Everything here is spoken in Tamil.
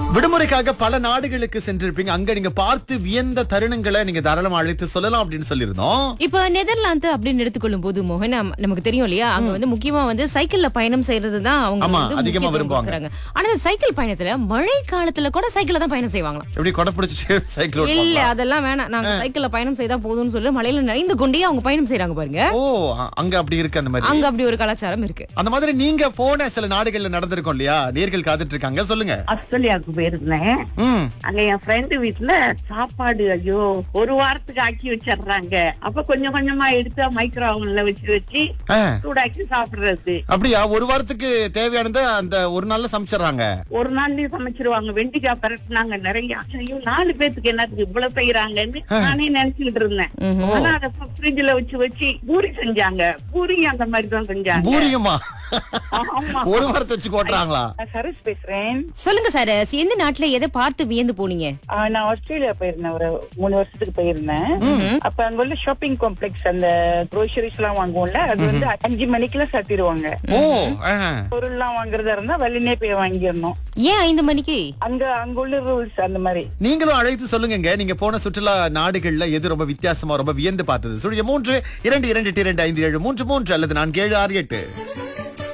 விடுமுறைக்காக பல நாடுகளுக்கு சென்றிருப்பீங்க அங்க நீங்க பார்த்து வியந்த தருணங்களை நீங்க தாராளமா அழைத்து சொல்லலாம் அப்படின்னு சொல்லியிருந்தோம் இப்ப நெதர்லாந்து அப்படின்னு எடுத்துக்கொள்ளும் போது மோகன் நம்- நமக்கு தெரியும் இல்லையா அங்க வந்து முக்கியமா வந்து சைக்கிள்ல பயணம் செய்யறது தான் அவங்க ஆமா, வந்து அதிகமா முக்கியத்துவம் விரும்புவாங்க. கொடுக்கறாங்க. ஆனா இந்த சைக்கிள் பயணத்துல மழை காலத்துல கூட சைக்கிள்ல தான் பயணம் செய்வாங்களாம் எப்படி கொடை பிடிச்சிட்டு சைக்கிள் இல்ல ஓட்டுவாங்களா? அதெல்லாம் வேணாம் நாங்க சைக்கிள்ல பயணம் செய்தா போதும்னு சொல்லி மழையில நனைந்து கொண்டே அவங்க பயணம் செய்றாங்க பாருங்க ஓ அ- அங்க அப்படி இருக்கு அந்த மாதிரி அங்க அப்படி ஒரு கலாச்சாரம் இருக்கு அந்த மாதிரி நீங்க போன சில நாடுகள்ல நடந்திருக்கும் இல்லையா நேர்கள் காத்துட்டு இருக்காங்க சொல்லுங்க ஆஸ்திரேலியாவுக்கு போயிருந்தேன் ம் அங்க என் ஃப்ரெண்டு வீட்டுல சாப்பாடு ஐயோ ஒரு வாரத்துக்கு ஆக்கி வச்சிடுறாங்க அப்ப கொஞ்சம் கொஞ்சமா எடுத்து மைக்ரோ ஓவன்ல வச்சு வச்சு ஆ, சூடாக்கி சாப்பிடுறது அப்படியா ஒரு வாரத்துக்கு தேவையானதை அந்த ஒரு நாள்ல சமைச்சிடுறாங்க ஒரு நாள்லயே சமைச்சிருவாங்க வெண்டிக்காய் பரட்டினாங்க நிறைய ஐயோ நாலு பேத்துக்கு என்னத்துக்கு இவ்வளவு செய்யறாங்கன்னு நானே நினைச்சுக்கிட்டு இருந்தேன் ஆனா அதை ஃப்ரிட்ஜ்ல வச்சு வச்சு பூரி செஞ்சாங்க பூரி அந்த மாதிரி தான் செஞ்சாங்க பூரியுமா ஆமா ஒரு வாரத்தை வச்சு கொட்டுறாங்களா நான் சரஸ் பேசுறேன் சொல்லுங்க சார் எந்த நாட்டுல எதை பார்த்து வியந்து போனீங்க ஆ, நான் ஆஸ்திரேலியா போயிருந்தேன் ஒரு மூணு வருஷத்துக்கு போயிருந்தேன் அப்ப அங்க உள்ள ஷாப்பிங் காம்ப்ளெக்ஸ் அந்த க்ரோசரிஸ் எல்லாம் வாங்குவோம்ல அது வந்து அஞ்சு மணிக்கெல்லாம் சாத்திடுவாங்க ஓ ஆ. பொருள் எல்லாம் வாங்குறதா இருந்தா வள்ளினே போய் வாங்கிடணும் ஏன் ஐந்து மணிக்கு அங்க அங்க உள்ள ரூல்ஸ் அந்த மாதிரி நீங்களும் அழைத்து சொல்லுங்க நீங்க போன சுற்றுலா நாடுகள்ல எது ரொம்ப வித்தியாசமா ரொம்ப வியந்து பார்த்தது சுழிய மூன்று இரண்டு இரண்டு எட்டு, இரண்டு ஐந்து ஏழு மூன்று மூன்று அல்லது நான்கு ஏழு ஆறு எட்டு